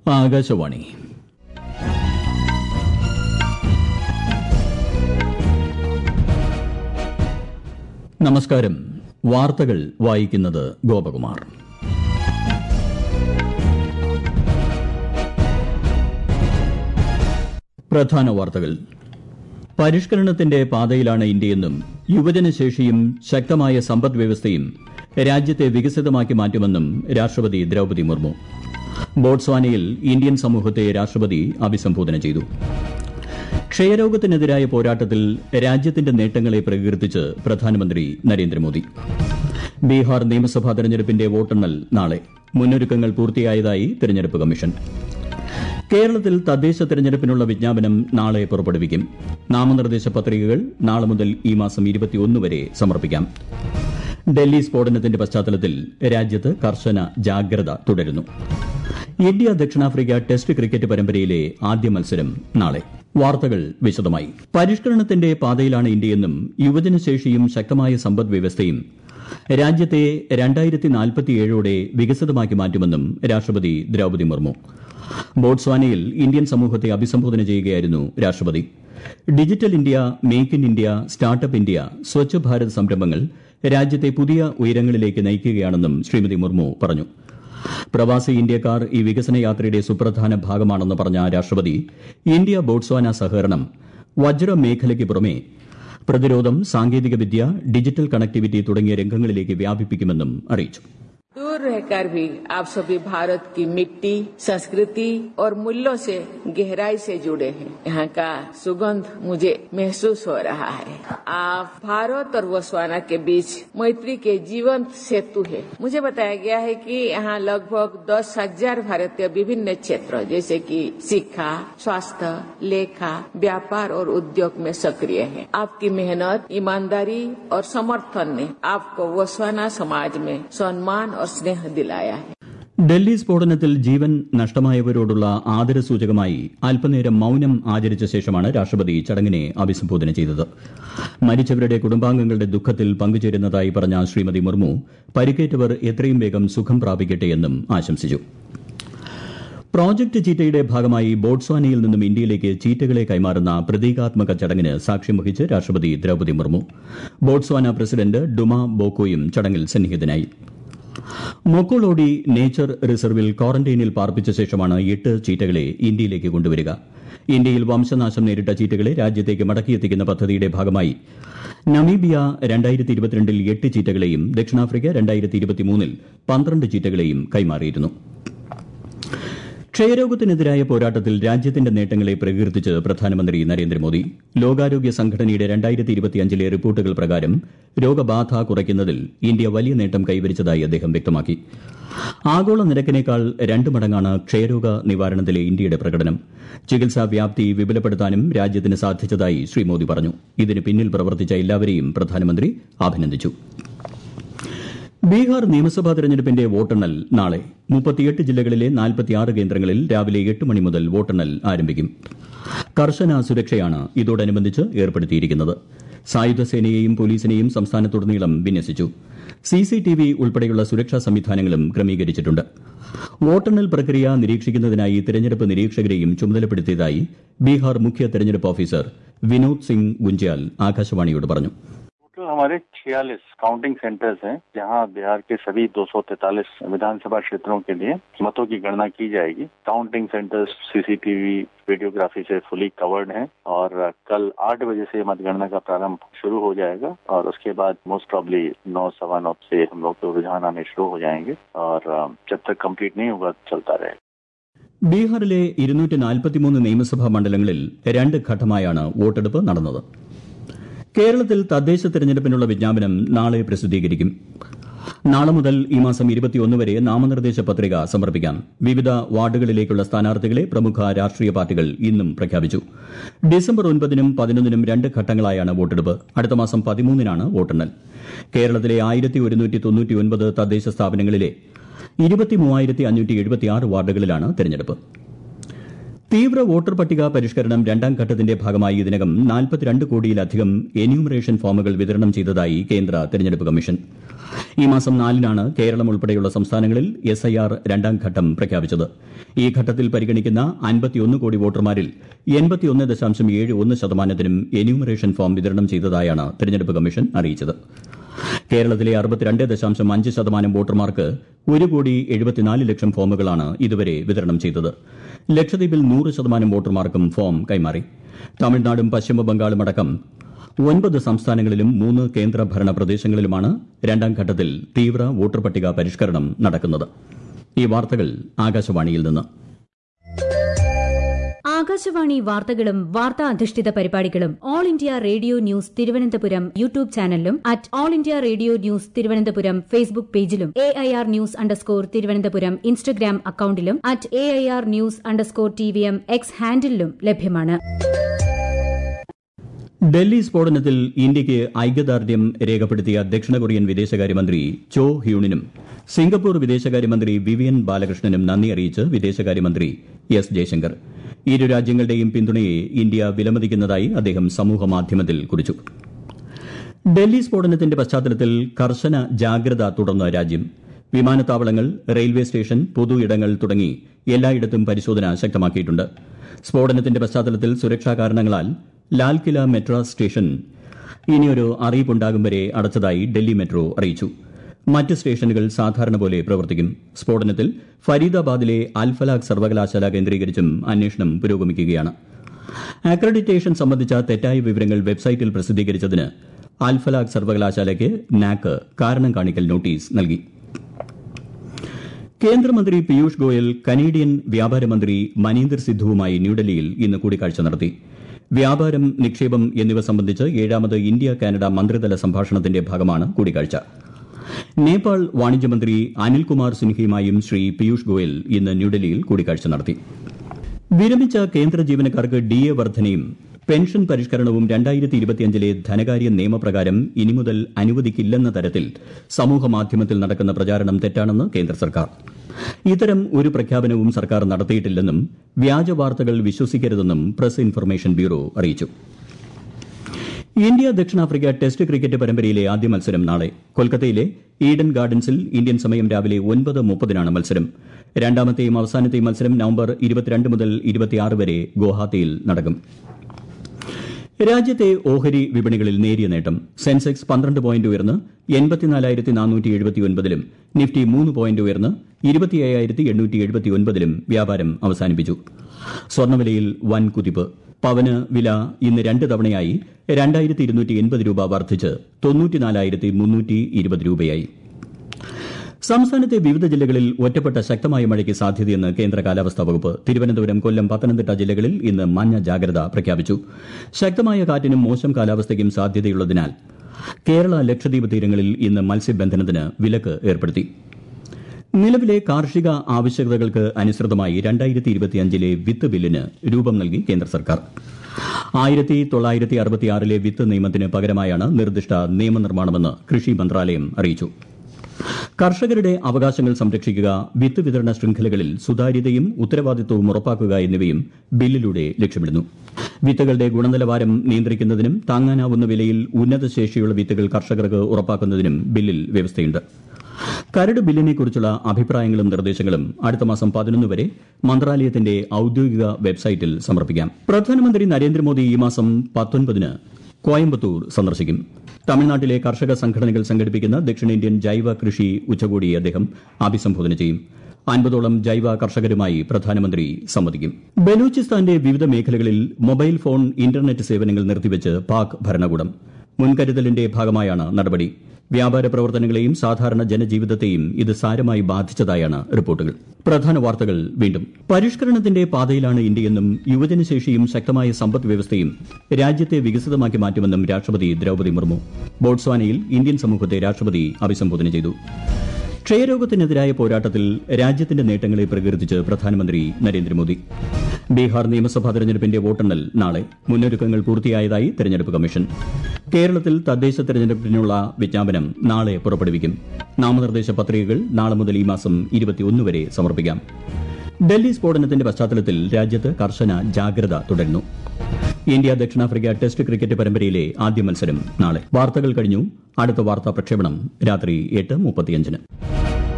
ആകാശവാണി നമസ്കാരം വാർത്തകൾ വായിക്കുന്നത് ഗോപകുമാർ പ്രധാന വാർത്തകൾ പരിഷ്കരണത്തിന്റെ പാതയിലാണ് ഇന്ത്യയെന്നും യുവജനശേഷിയും ശക്തമായ സമ്പദ് വ്യവസ്ഥയും രാജ്യത്തെ വികസിതമാക്കി മാറ്റുമെന്നും രാഷ്ട്രപതി ദ്രൌപതി മുർമു ബോട്സ്വാനയിൽ ഇന്ത്യൻ സമൂഹത്തെ രാഷ്ട്രപതി അഭിസംബോധന ചെയ്തു ക്ഷയരോഗത്തിനെതിരായ പോരാട്ടത്തിൽ രാജ്യത്തിന്റെ നേട്ടങ്ങളെ പ്രകീർത്തിച്ച് പ്രധാനമന്ത്രി നരേന്ദ്രമോദി ബീഹാർ നിയമസഭാ തെരഞ്ഞെടുപ്പിന്റെ വോട്ടെണ്ണൽ നാളെ മുന്നൊരുക്കങ്ങൾ പൂർത്തിയായതായി തെരഞ്ഞെടുപ്പ് കമ്മീഷൻ കേരളത്തിൽ തദ്ദേശ തെരഞ്ഞെടുപ്പിനുള്ള വിജ്ഞാപനം നാളെ പുറപ്പെടുവിക്കും നാമനിർദ്ദേശ പത്രികകൾ നാളെ മുതൽ ഈ മാസം വരെ സമർപ്പിക്കാം ഡൽഹി സ്ഫോടനത്തിന്റെ പശ്ചാത്തലത്തിൽ രാജ്യത്ത് കർശന ജാഗ്രത തുടരുന്നു ഇന്ത്യ ദക്ഷിണാഫ്രിക്ക ടെസ്റ്റ് ക്രിക്കറ്റ് പരമ്പരയിലെ ആദ്യ മത്സരം നാളെ വാർത്തകൾ വിശദമായി പരിഷ്കരണത്തിന്റെ പാതയിലാണ് ഇന്ത്യയെന്നും യുവജനശേഷിയും ശക്തമായ സമ്പദ് വ്യവസ്ഥയും രാജ്യത്തെ രണ്ടായിരത്തി നാൽപ്പത്തിയേഴോടെ വികസിതമാക്കി മാറ്റുമെന്നും രാഷ്ട്രപതി ദ്രൌപതി മുർമു ബോട്സ്വാനയിൽ ഇന്ത്യൻ സമൂഹത്തെ അഭിസംബോധന ചെയ്യുകയായിരുന്നു രാഷ്ട്രപതി digital India make in India startup India Swachh Bharat സംരംഭങ്ങൾ രാജ്യത്തെ പുതിയ ഉയരങ്ങളിലേക്ക് നയിക്കുകയാണെന്നും ശ്രീമതി മുർമു പറഞ്ഞു പ്രവാസി ഇന്ത്യക്കാർ ഈ വികസന യാത്രയുടെ സുപ്രധാന ഭാഗമാണെന്ന് പറഞ്ഞ രാഷ്ട്രപതി ഇന്ത്യ ബോട്സ്വാന സഹകരണം വജ്ര മേഖലയ്ക്ക് പുറമെ പ്രതിരോധം സാങ്കേതികവിദ്യ ഡിജിറ്റൽ കണക്ടിവിറ്റി തുടങ്ങിയ രംഗങ്ങളിലേക്ക് വ്യാപിപ്പിക്കുമെന്നും അറിയിച്ചു दूर रहकर भी आप सभी भारत की मिट्टी संस्कृति और मूल्यों से गहराई से जुड़े हैं यहाँ का सुगंध मुझे महसूस हो रहा है आप भारत और बोस्वाना के बीच मैत्री के जीवंत सेतु है मुझे बताया गया है कि यहाँ लगभग दस हजार भारतीय विभिन्न क्षेत्रों जैसे कि शिक्षा स्वास्थ्य लेखा व्यापार और उद्योग में सक्रिय है आपकी मेहनत ईमानदारी और समर्थन ने आपको बोस्वाना समाज में सम्मान और स्नेह दिलाया है ഡൽഹി സ്ഫോടനത്തിൽ ജീവൻ നഷ്ടമായവരോടുള്ള ആദരസൂചകമായി അല്പനേരം മൌനം ആചരിച്ച ശേഷമാണ് രാഷ്ട്രപതി ചടങ്ങിനെ അഭിസംബോധന ചെയ്തത് മരിച്ചവരുടെ കുടുംബാംഗങ്ങളുടെ ദുഃഖത്തിൽ പങ്കുചേരുന്നതായി പറഞ്ഞ ശ്രീമതി മുർമു പരിക്കേറ്റവർ എത്രയും വേഗം സുഖം പ്രാപിക്കട്ടെയെന്നും ആശംസിച്ചു പ്രോജക്ട് ചീറ്റയുടെ ഭാഗമായി ബോട്സ്വാനയിൽ നിന്നും ഇന്ത്യയിലേക്ക് ചീറ്റകളെ കൈമാറുന്ന പ്രതീകാത്മക ചടങ്ങിന് സാക്ഷ്യം വഹിച്ച് രാഷ്ട്രപതി Droupadi Murmu Botswana president Duma ബോക്കോയും ചടങ്ങിൽ സന്നിഹിതനായി മൊക്കോളോഡി നേച്ചർ റിസർവിൽ ക്വാറന്റൈനിൽ പാർപ്പിച്ച ശേഷമാണ് എട്ട് ചീറ്റകളെ ഇന്ത്യയിലേക്ക് കൊണ്ടുവരിക ഇന്ത്യയിൽ വംശനാശം നേരിട്ട ചീറ്റകളെ രാജ്യത്തേക്ക് മടക്കിയെത്തിക്കുന്ന പദ്ധതിയുടെ ഭാഗമായി നമീബിയ രണ്ടായിരത്തി ഇരുപത്തിരണ്ടിൽ എട്ട് ചീറ്റകളെയും ദക്ഷിണാഫ്രിക്ക രണ്ടായിരത്തി ഇരുപത്തിമൂന്നിൽ പന്ത്രണ്ട് ചീറ്റകളെയും കൈമാറിയിരുന്നു ക്ഷയരോഗത്തിനെതിരായ പോരാട്ടത്തിൽ രാജ്യത്തിന്റെ നേട്ടങ്ങളെ പ്രകീർത്തിച്ച് പ്രധാനമന്ത്രി നരേന്ദ്രമോദി ലോകാരോഗ്യ സംഘടനയുടെ രണ്ടായിരത്തി ഇരുപത്തിയഞ്ചിലെ റിപ്പോർട്ടുകൾ പ്രകാരം രോഗബാധ കുറയ്ക്കുന്നതിൽ ഇന്ത്യ വലിയ നേട്ടം കൈവരിച്ചതായി അദ്ദേഹം വ്യക്തമാക്കി ആഗോള നിരക്കിനേക്കാൾ രണ്ട് മടങ്ങാണ് ക്ഷയരോഗ നിവാരണത്തിലെ ഇന്ത്യയുടെ പ്രകടനം ചികിത്സാ വ്യാപ്തി വിപുലപ്പെടുത്താനും രാജ്യത്തിന് സാധിച്ചതായി ശ്രീ മോദി പറഞ്ഞു ഇതിന് പിന്നിൽ പ്രവർത്തിച്ച എല്ലാവരെയും പ്രധാനമന്ത്രി അഭിനന്ദിച്ചു ബീഹാർ നിയമസഭാ തെരഞ്ഞെടുപ്പിന്റെ വോട്ടെണ്ണൽ നാളെ മുപ്പത്തിയെട്ട് ജില്ലകളിലെ നാൽപ്പത്തിയാറ് കേന്ദ്രങ്ങളിൽ രാവിലെ എട്ട് മണി മുതൽ വോട്ടെണ്ണൽ ആരംഭിക്കും കർശന സുരക്ഷയാണ് ഇതോടനുബന്ധിച്ച് ഏർപ്പെടുത്തിയിരിക്കുന്നത് സായുധ സേനയെയും പോലീസിനെയും സംസ്ഥാനത്തുടനീളം വിന്യസിച്ചു സിസിടിവി ഉൾപ്പെടെയുള്ള സുരക്ഷാ സംവിധാനങ്ങളും ക്രമീകരിച്ചിട്ടുണ്ട് വോട്ടെണ്ണൽ പ്രക്രിയ നിരീക്ഷിക്കുന്നതിനായി തെരഞ്ഞെടുപ്പ് നിരീക്ഷകരെയും ചുമതലപ്പെടുത്തിയതായി ബീഹാർ മുഖ്യ തെരഞ്ഞെടുപ്പ് ഓഫീസർ വിനോദ് സിംഗ് ഗുഞ്ചാൽ ആകാശവാണിയോട് പറഞ്ഞു टोटल हमारे छियालीस काउंटिंग सेंटर्स हैं जहां बिहार के सभी 243 विधानसभा क्षेत्रों के लिए मतों की गणना की जाएगी काउंटिंग सेंटर्स सीसीटीवी वीडियोग्राफी से फुली कवर्ड हैं और कल आठ बजे से मतगणना का प्रारंभ शुरू हो जाएगा और उसके बाद मोस्ट प्रॉब्ली नौ सवा नौ से हम लोग के रुझान आने शुरू हो जाएंगे और जब तक कंप्लीट नहीं होगा चलता रहेगा ബീഹാറിലെ ഇരുന്നൂറ്റി നാൽപ്പത്തിമൂന്ന് നിയമസഭാ മണ്ഡലങ്ങളിൽ രണ്ട് ഘട്ടമായാണ് വോട്ടെടുപ്പ് നടന്നത് കേരളത്തിൽ തദ്ദേശ തെരഞ്ഞെടുപ്പിനുള്ള വിജ്ഞാപനം നാളെ പ്രസിദ്ധീകരിക്കും നാളെ മുതൽ ഈ മാസം ഇരുപത്തിയൊന്ന് വരെ നാമനിർദ്ദേശ പത്രിക സമർപ്പിക്കാം വിവിധ വാർഡുകളിലേക്കുള്ള സ്ഥാനാർത്ഥികളെ പ്രമുഖ രാഷ്ട്രീയ പാർട്ടികൾ ഇന്നും പ്രഖ്യാപിച്ചു ഡിസംബർ ഒൻപതിനും പതിനൊന്നിനും രണ്ട് ഘട്ടങ്ങളായാണ് വോട്ടെടുപ്പ് അടുത്ത മാസം പതിമൂന്നിനാണ് വോട്ടെണ്ണൽ കേരളത്തിലെ ആയിരത്തി ഒരുന്നൂറ്റി തൊണ്ണൂറ്റിയൊൻപത് തദ്ദേശ സ്ഥാപനങ്ങളിലെ ഇരുപത്തി മൂവായിരത്തി അഞ്ഞൂറ്റി എഴുപത്തിയാറ് വാർഡുകളിലാണ് തെരഞ്ഞെടുപ്പ് തീവ്ര വോട്ടർ പട്ടിക പരിഷ്കരണം രണ്ടാം ഘട്ടത്തിന്റെ ഭാഗമായി ഇതിനകം നാൽപ്പത്തിരണ്ട് കോടിയിലധികം എന്യൂമറേഷൻ ഫോമുകൾ വിതരണം ചെയ്തതായി കേന്ദ്ര തെരഞ്ഞെടുപ്പ് കമ്മീഷൻ ഈ മാസം നാലിനാണ് കേരളം ഉൾപ്പെടെയുള്ള സംസ്ഥാനങ്ങളിൽ എസ് ഐ ആർ രണ്ടാം ഘട്ടം പ്രഖ്യാപിച്ചത് ഈ ഘട്ടത്തിൽ പരിഗണിക്കുന്ന അൻപത്തിയൊന്ന് കോടി വോട്ടർമാരിൽ എൺപത്തിയൊന്ന് ദശാംശം ഏഴ് ഒന്ന് ശതമാനത്തിനും എന്യൂമറേഷൻ ഫോം വിതരണം ചെയ്തതായാണ് തെരഞ്ഞെടുപ്പ് കമ്മീഷൻ അറിയിച്ചത് കേരളത്തിലെ അറുപത്തിരണ്ട് ദശാംശം അഞ്ച് ശതമാനം വോട്ടർമാർക്ക് ഒരു കോടി എഴുപത്തിനാല് ലക്ഷം ഫോമുകളാണ് ഇതുവരെ വിതരണം ചെയ്തത് ലക്ഷദ്വീപിൽ നൂറ് ശതമാനം വോട്ടർമാർക്കും ഫോം കൈമാറി തമിഴ്നാടും പശ്ചിമബംഗാളും അടക്കം ഒൻപത് സംസ്ഥാനങ്ങളിലും മൂന്ന് കേന്ദ്രഭരണ പ്രദേശങ്ങളിലുമാണ് രണ്ടാം ഘട്ടത്തിൽ തീവ്ര വോട്ടർ പട്ടിക പരിഷ്കരണം നടക്കുന്നത് ഈ വാർത്തകൾ ആകാശവാണിയിൽ നിന്ന് ആകാശവാണി വാർത്തകളും വാർത്താ അധിഷ്ഠിത പരിപാടികളും all India radio news Thiruvananthapuram YouTube ചാനലിലും at all India radio news Thiruvananthapuram Facebook പേജിലും A I R news underscore Thiruvananthapuram Instagram അക്കൌണ്ടിലും at A I R news underscore T V M X ഹാൻഡിലും ലഭ്യമാണ് ഡൽഹി സ്ഫോടനത്തിൽ ഇന്ത്യയ്ക്ക് ഐക്യദാർഢ്യം രേഖപ്പെടുത്തിയ ദക്ഷിണ കൊറിയൻ വിദേശകാര്യമന്ത്രി ചോ ഹ്യൂണിനും സിംഗപ്പൂർ വിദേശകാര്യമന്ത്രി വിവിയൻ ബാലകൃഷ്ണനും നന്ദി അറിയിച്ച് വിദേശകാര്യമന്ത്രി എസ് ജയശങ്കർ ഇരു രാജ്യങ്ങളുടെയും പിന്തുണയെ ഇന്ത്യ വിലമതിക്കുന്നതായി അദ്ദേഹം സമൂഹമാധ്യമത്തിൽ കുറിച്ചു ഡൽഹി സ്ഫോടനത്തിന്റെ പശ്ചാത്തലത്തിൽ കർശന ജാഗ്രത തുടർന്ന രാജ്യം വിമാനത്താവളങ്ങൾ റെയിൽവേ സ്റ്റേഷൻ പൊതു ഇടങ്ങൾ തുടങ്ങി എല്ലായിടത്തും പരിശോധന ശക്തമാക്കിയിട്ടുണ്ട് സ്ഫോടനത്തിന്റെ പശ്ചാത്തലത്തിൽ സുരക്ഷാ കാരണങ്ങളാൽ ലാൽകില മെട്രോ സ്റ്റേഷൻ ഇനിയൊരു അറിയിപ്പുണ്ടാകും വരെ അടച്ചതായി ഡൽഹി മെട്രോ അറിയിച്ചു മറ്റ് സ്റ്റേഷനുകൾ സാധാരണ പോലെ പ്രവർത്തിക്കും സ്ഫോടനത്തിൽ ഫരീദാബാദിലെ അൽഫലാഖ് സർവകലാശാല കേന്ദ്രീകരിച്ചും അന്വേഷണം പുരോഗമിക്കുകയാണ് അക്രഡിറ്റേഷൻ സംബന്ധിച്ച തെറ്റായ വിവരങ്ങൾ വെബ്സൈറ്റിൽ പ്രസിദ്ധീകരിച്ചതിന് അൽഫലാഖ് സർവകലാശാലയ്ക്ക് നാക്ക് കാരണം കാണിക്കൽ നോട്ടീസ് നൽകി കേന്ദ്രമന്ത്രി പീയൂഷ് ഗോയൽ കനേഡിയൻ വ്യാപാരമന്ത്രി മനീന്ദർ സിദ്ധുവുമായി ന്യൂഡൽഹിയിൽ ഇന്ന് കൂടിക്കാഴ്ച നടത്തി വ്യാപാരം നിക്ഷേപം എന്നിവ സംബന്ധിച്ച് ഏഴാമത് ഇന്ത്യ കാനഡ മന്ത്രിതല സംഭാഷണത്തിന്റെ ഭാഗമാണ് കൂടിക്കാഴ്ച നേപ്പാൾ വാണിജ്യമന്ത്രി അനിൽകുമാർ സിൻഹയുമായും ശ്രീ പീയൂഷ് ഗോയൽ ഇന്ന് ന്യൂഡൽഹിയിൽ കൂടിക്കാഴ്ച നടത്തി വിരമിച്ച കേന്ദ്ര ജീവനക്കാർക്ക് ഡി എ വർധനയും പെൻഷൻ പരിഷ്കരണവും രണ്ടായിരത്തി ഇരുപത്തിയഞ്ചിലെ ധനകാര്യ നിയമപ്രകാരം ഇനി മുതൽ അനുവദിക്കില്ലെന്ന തരത്തിൽ സമൂഹമാധ്യമത്തിൽ നടക്കുന്ന പ്രചാരണം തെറ്റാണെന്ന് കേന്ദ്ര സർക്കാർ ഇത്തരം ഒരു പ്രഖ്യാപനവും സർക്കാർ നടത്തിയിട്ടില്ലെന്നും വ്യാജ വാർത്തകൾ വിശ്വസിക്കരുതെന്നും പ്രസ് ഇൻഫർമേഷൻ ബ്യൂറോ അറിയിച്ചു ഇന്ത്യ ദക്ഷിണാഫ്രിക്ക ടെസ്റ്റ് ക്രിക്കറ്റ് പരമ്പരയിലെ ആദ്യ മത്സരം നാളെ കൊൽക്കത്തയിലെ ഈഡൻ ഗാർഡൻസിൽ ഇന്ത്യൻ സമയം രാവിലെ ഒൻപത് മുപ്പതിനാണ് മത്സരം രണ്ടാമത്തെയും അവസാനത്തെയും മത്സരം നവംബർ ഇരുപത്തിരണ്ട് മുതൽ ഇരുപത്തിയാറ് വരെ ഗുവാഹത്തിയിൽ നടക്കും രാജ്യത്തെ ഓഹരി വിപണികളിൽ നേരിയ നേട്ടം സെൻസെക്സ് പന്ത്രണ്ട് പോയിന്റ് ഉയർന്ന് എൺപത്തിനാലായിരത്തി നാനൂറ്റി എഴുപത്തിയൊൻപതിലും നിഫ്റ്റി മൂന്ന് പോയിന്റ് ഉയർന്ന് ഇരുപത്തിയ്യായിരത്തി എണ്ണൂറ്റി എഴുപത്തിയൊൻപതിലും വ്യാപാരം അവസാനിപ്പിച്ചു സ്വർണ്ണവിലയിൽ വൻ കുതിപ്പ് പവന് വില ഇന്ന് രണ്ട് തവണയായി രണ്ടായിരത്തി ഇരുന്നൂറ്റി എൺപത് രൂപ വർദ്ധിച്ച് തൊണ്ണൂറ്റിനാലായിരത്തി മുന്നൂറ്റി ഇരുപത് രൂപയായി സംസ്ഥാനത്തെ വിവിധ ജില്ലകളിൽ ഒറ്റപ്പെട്ട ശക്തമായ മഴയ്ക്ക് സാധ്യതയെന്ന് കേന്ദ്ര കാലാവസ്ഥാ വകുപ്പ് തിരുവനന്തപുരം കൊല്ലം പത്തനംതിട്ട ജില്ലകളിൽ ഇന്ന് മഞ്ഞ ജാഗ്രത പ്രഖ്യാപിച്ചു ശക്തമായ കാറ്റിനും മോശം കാലാവസ്ഥയ്ക്കും സാധ്യതയുള്ളതിനാൽ കേരള ലക്ഷദ്വീപ് തീരങ്ങളിൽ ഇന്ന് മത്സ്യബന്ധനത്തിന് വിലക്ക് ഏർപ്പെടുത്തി നിലവിലെ കാർഷിക ആവശ്യകതകൾക്ക് അനുസൃതമായി രണ്ടായിരത്തി ഇരുപത്തിയഞ്ചിലെ വിത്ത് ബില്ലിന് രൂപം നൽകി കേന്ദ്ര സർക്കാർ ആയിരത്തി തൊള്ളായിരത്തി അറുപത്തിയാറിലെ വിത്ത് നിയമത്തിന് പകരമായാണ് നിർദ്ദിഷ്ട നിയമനിർമ്മാണമെന്ന് കൃഷി മന്ത്രാലയം അറിയിച്ചു കർഷകരുടെ അവകാശങ്ങൾ സംരക്ഷിക്കുക വിത്ത് വിതരണ ശൃംഖലകളിൽ സുതാര്യതയും ഉത്തരവാദിത്വവും ഉറപ്പാക്കുക എന്നിവയും ബില്ലിലൂടെ ലക്ഷ്യമിടുന്നു വിത്തുകളുടെ ഗുണനിലവാരം നിയന്ത്രിക്കുന്നതിനും താങ്ങാനാവുന്ന വിലയിൽ ഉന്നത ശേഷിയുള്ള വിത്തുകൾ കർഷകർക്ക് ഉറപ്പാക്കുന്നതിനും ബില്ലിൽ വ്യവസ്ഥയുണ്ട് കരട് ബില്ലിനെക്കുറിച്ചുള്ള അഭിപ്രായങ്ങളും നിർദ്ദേശങ്ങളും അടുത്ത മാസം പതിനൊന്ന് വരെ മന്ത്രാലയത്തിന്റെ ഔദ്യോഗിക വെബ്സൈറ്റിൽ സമർപ്പിക്കാം പ്രധാനമന്ത്രി നരേന്ദ്രമോദി ഈ മാസം പത്തൊൻപതിന് കോയമ്പത്തൂർ സന്ദർശിക്കും തമിഴ്നാട്ടിലെ കർഷക സംഘടനകൾ സംഘടിപ്പിക്കുന്ന ദക്ഷിണേന്ത്യൻ ജൈവ കൃഷി ഉച്ചകോടിയെ അദ്ദേഹം അഭിസംബോധന ചെയ്യും അൻപതോളം ജൈവ കർഷകരുമായി പ്രധാനമന്ത്രി സംവദിക്കും ബലൂചിസ്ഥാന്റെ വിവിധ മേഖലകളിൽ മൊബൈൽ ഫോൺ ഇന്റർനെറ്റ് സേവനങ്ങൾ നിർത്തിവച്ച് പാക് ഭരണകൂടം മുൻകരുതലിന്റെ ഭാഗമായാണ് നടപടി വ്യാപാര പ്രവർത്തനങ്ങളെയും സാധാരണ ജനജീവിതത്തെയും ഇത് സാരമായി ബാധിച്ചതായാണ് റിപ്പോർട്ടുകൾ പ്രധാന വാർത്തകൾ വീണ്ടും പരിഷ്കരണത്തിന്റെ പാതയിലാണ് ഇന്ത്യയെന്നും യുവജനശേഷിയും ശക്തമായ സമ്പദ് വ്യവസ്ഥയും രാജ്യത്തെ വികസിതമാക്കി മാറ്റുമെന്നും രാഷ്ട്രപതി ദ്രൌപദി മുർമു ബോട്സ്വാനയിൽ ഇന്ത്യൻ സമൂഹത്തെ രാഷ്ട്രപതി അഭിസംബോധന ചെയ്തു ക്ഷയരോഗത്തിനെതിരായ പോരാട്ടത്തിൽ രാജ്യത്തിന്റെ നേട്ടങ്ങളെ പ്രകീർത്തിച്ച് പ്രധാനമന്ത്രി നരേന്ദ്രമോദി ബീഹാർ നിയമസഭാ തെരഞ്ഞെടുപ്പിന്റെ വോട്ടെണ്ണൽ നാളെ മുന്നൊരുക്കങ്ങൾ പൂർത്തിയായതായി തെരഞ്ഞെടുപ്പ് കമ്മീഷൻ കേരളത്തിൽ തദ്ദേശ തെരഞ്ഞെടുപ്പിനുള്ള വിജ്ഞാപനം നാളെ പുറപ്പെടുവിക്കും നാമനിർദ്ദേശ പത്രികകൾ നാളെ മുതൽ ഈ മാസം ഇരുപത്തിയൊന്ന് വരെ സമർപ്പിക്കാം ഡൽഹി സ്ഫോടനത്തിന്റെ പശ്ചാത്തലത്തിൽ രാജ്യത്ത് കർശന ജാഗ്രത തുടരുന്നു ഇന്ത്യ ദക്ഷിണാഫ്രിക്ക ടെസ്റ്റ് ക്രിക്കറ്റ് പരമ്പരയിലെ ആദ്യ മത്സരം നാളെ വാർത്തകൾ കഴിഞ്ഞു അടുത്ത വാർത്താ പ്രക്ഷേപണം രാത്രി എട്ട് മുപ്പത്തിയഞ്ചിന്